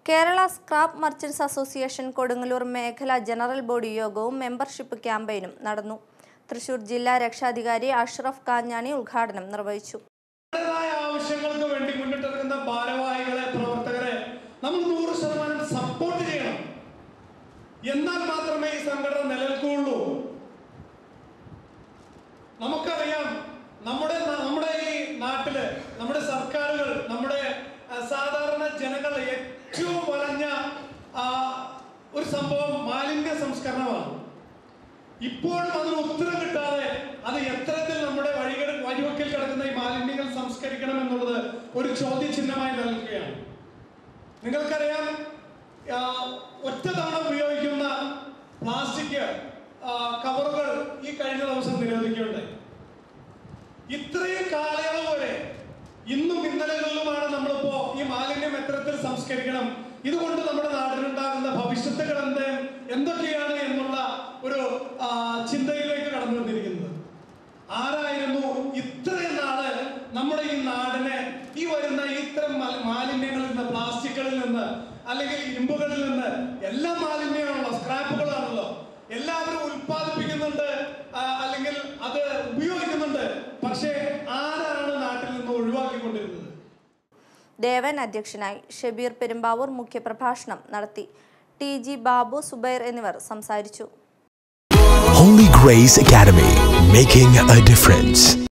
Kerala scrap merchants association Kodungallur മേഖല general body യോഗവും membership ക്യാമ്പയിനും നടന്നു തൃശൂർ ജില്ലാ രക്ഷാധികാരി അഷ്റഫ് കാഞ്ഞാണി ഉദ്ഘാടനം നിർവഹിച്ചു അവരുടേതായ ആവശ്യങ്ങൾക്ക് വേണ്ടി മുന്നിട്ടിറങ്ങുന്ന ഭാരവാഹികളെ പ്രവർത്തകരെ നമ്മൾ നൂറ് ശതമാനം സപ്പോർട്ട് ചെയ്യണം എന്നാൽ മാത്രമേ ഈ സംഘടന നിലനിൽക്കുകയുള്ളൂ നമുക്കറിയാം നമ്മുടെ ന- നമ്മുടെ ഈ നാട്ടില് നമ്മുടെ സർക്കാരുകൾ നമ്മുടെ ആ, സാധാരണ ജനങ്ങൾ ഏറ്റവും വലഞ്ഞ ആ, ഒരു സംഭവം മാലിന്യ സംസ്കരണമാണ് ഇപ്പോഴും അതിന് ഉത്തരം കിട്ടാതെ അത് എത്തരത്തിൽ നമ്മുടെ വഴികൾ വഴിവക്കിൽ കിടക്കുന്ന ഈ മാലിന്യങ്ങൾ സംസ്കരിക്കണം എന്നുള്ളത് ഒരു ചോദ്യചിഹ്നമായി നൽകുകയാണ് നിങ്ങൾക്കറിയാം ആ, ഒറ്റ തവണ ഉപയോഗിക്കുന്ന പ്ലാസ്റ്റിക് ആ, കവറുകൾ ഈ കഴിഞ്ഞ ദിവസം നിരോധിക്കുകയുണ്ടായി ഇത്രയും കാലയളവ് വരെ ഇന്നും ഇന്നലകളിലുമാണ് നമ്മളിപ്പോ ഈ മാലിന്യം എത്തരത്തിൽ സംസ്കരിക്കണം ഇതുകൊണ്ട് നമ്മുടെ നാടിനുണ്ടാകുന്ന ഭവിഷ്യത്തുകൾ എന്ത് എന്തൊക്കെയാണ് എന്നുള്ള ഒരു ആ, ചിന്തയിലേക്ക് കടന്നു വന്നിരിക്കുന്നത് ആരായിരുന്നു ഇത്രയും നാള് നമ്മുടെ ഈ നാടിനെ ഈ വരുന്ന ഇത്തരം മൽ- മാലിന്യങ്ങളിൽ നിന്ന് പ്ലാസ്റ്റിക്കുകളിൽ നിന്ന് അല്ലെങ്കിൽ ഇരുമ്പുകളിൽ നിന്ന് എല്ലാ മാലിന്യമാണല്ലോ സ്ക്രാപ്പുകളാണല്ലോ എല്ലാവരും ഉൽപ്പാദിപ്പിക്കുന്നുണ്ട് ആ, അല്ലെങ്കിൽ അത് ഉപയോഗിക്കുന്നുണ്ട് പക്ഷേ ആരാണ് നാട്ടിൽ നിന്ന് ഒഴിവാക്കിക്കൊണ്ടിരുന്നത് ദേവൻ അധ്യക്ഷനായി ഷബീർ പെരുമ്പാവൂർ മുഖ്യപ്രഭാഷണം നടത്തി ടി ജി ബാബു സുബൈർ എന്നിവർ സംസാരിച്ചു Holy Grace Academy, making a difference.